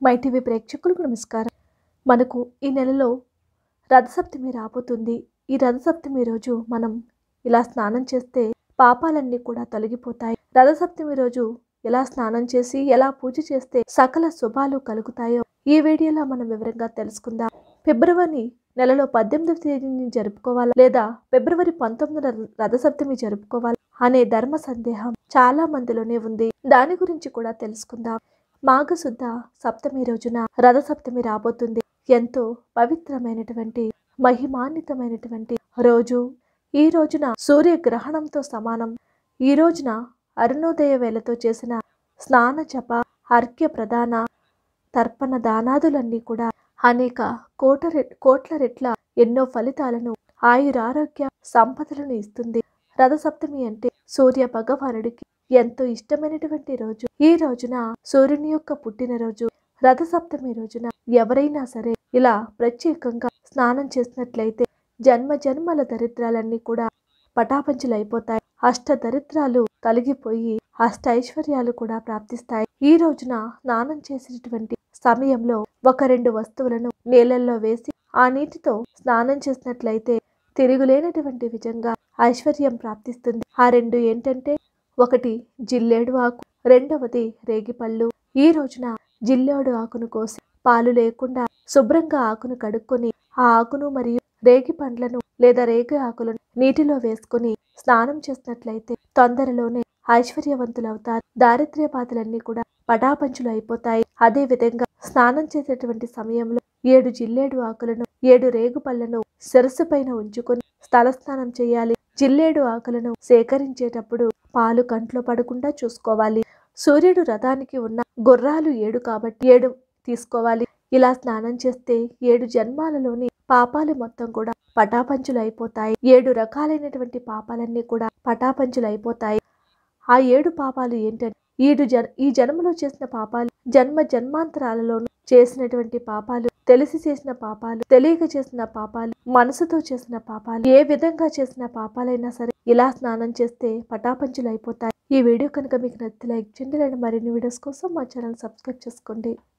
my TV ప్రేక్షకులకు నమస్కారం మనకు ఈ నెలలో రథసప్తమి రాబోతుంది ఈ రథసప్తమి రోజు మనం ఇలా స్నానం చేస్తే పాపాలన్నీ కూడా తొలగిపోతాయి రథసప్తమి రోజు ఎలా స్నానం చేసి ఎలా పూజ చేస్తే సకల శుభాలు కలుగుతాయో ఈ వీడియోలో మనం వివరంగా తెలుసుకుందాం ఫిబ్రవరి నెలలో పద్దెనిమిదవ తేదీని జరుపుకోవాలా లేదా ఫిబ్రవరి పంతొమ్మిదిన రథసప్తమి జరుపుకోవాలా అనే ధర్మ సందేహం చాలా మందిలోనే ఉంది దాని గురించి కూడా తెలుసుకుందాం మాఘశుద్ధ సప్తమి రోజున రథసప్తమి రాబోతుంది ఎంతో పవిత్రమైనటువంటి మహిమాన్వితమైనటువంటి రోజు ఈ రోజున సూర్యగ్రహణంతో సమానం ఈ రోజున అరుణోదయ వేళతో చేసిన స్నాన జప అర్ఘ్య ప్రదాన తర్పణ దానాదులన్నీ కూడా అనేక కోట రె కోట్ల రెట్ల ఎన్నో ఫలితాలను ఆయురారోగ్య సంపదలను ఇస్తుంది రథసప్తమి అంటే సూర్య భగవానుడికి ఎంతో ఇష్టమైనటువంటి రోజు ఈ రోజున సూర్యుని యొక్క పుట్టినరోజు రథసప్తమి రోజున ఎవరైనా సరే ఇలా ప్రత్యేకంగా స్నానం చేసినట్లయితే జన్మ జన్మల దరిద్రాలన్నీ కూడా పటాపంచులైపోతాయి అష్ట దరిద్రాలు తొలగిపోయి అష్ట ఐశ్వర్యాలు కూడా ప్రాప్తిస్తాయి ఈ రోజున స్నానం చేసేటువంటి సమయంలో ఒక రెండు వస్తువులను నీళ్ళల్లో వేసి ఆ నీటితో స్నానం చేసినట్లయితే తిరుగులేనటువంటి విధంగా ఐశ్వర్యం ప్రాప్తిస్తుంది ఆ రెండు ఏంటంటే ఒకటి జిల్లేడు ఆకు రెండవది రేగిపళ్ళు ఈ రోజున జిల్లేడు ఆకును కోసి పాలు లేకుండా శుభ్రంగా ఆకును కడుక్కొని ఆ ఆకును మరియు రేగి పండ్లను లేదా రేగి ఆకులను నీటిలో వేసుకొని స్నానం చేసినట్లయితే తొందరలోనే ఐశ్వర్యవంతులవుతారు దారిద్ర్య బాధలన్నీ కూడా పటాపంచులు అయిపోతాయి అదే విధంగా స్నానం చేసేటువంటి సమయంలో ఏడు జిల్లేడు ఆకులను ఏడు రేగు పళ్ళను శిరస్సు పైన ఉంచుకొని స్థలస్నానం చేయాలి జిల్లేడు ఆకులను సేకరించేటప్పుడు పాలు కంట్లో పడకుండా చూసుకోవాలి సూర్యుడు రథానికి ఉన్న గుర్రాలు ఏడు కాబట్టి ఏడు తీసుకోవాలి ఇలా స్నానం చేస్తే ఏడు జన్మాలలోని పాపాలు మొత్తం కూడా పటాపంచులు అయిపోతాయి ఏడు రకాలైనటువంటి పాపాలన్నీ కూడా పటాపంచులు అయిపోతాయి ఆ ఏడు పాపాలు ఏంటంటే ఈడు జన్ ఈ జన్మలో చేసిన పాపాలు జన్మ జన్మాంతరాలలోనూ చేసినటువంటి పాపాలు తెలిసి చేసిన పాపాలు తెలియక చేసిన పాపాలు మనసుతో చేసిన పాపాలు ఏ విధంగా చేసిన పాపాలైనా సరే ఇలా స్నానం చేస్తే పటాపంచులు అయిపోతాయి ఈ వీడియో కనుక మీకు నచ్చితే లైక్ చేయండి లేదా మరిన్ని వీడియోస్ కోసం మా ఛానల్ సబ్స్క్రైబ్ చేసుకోండి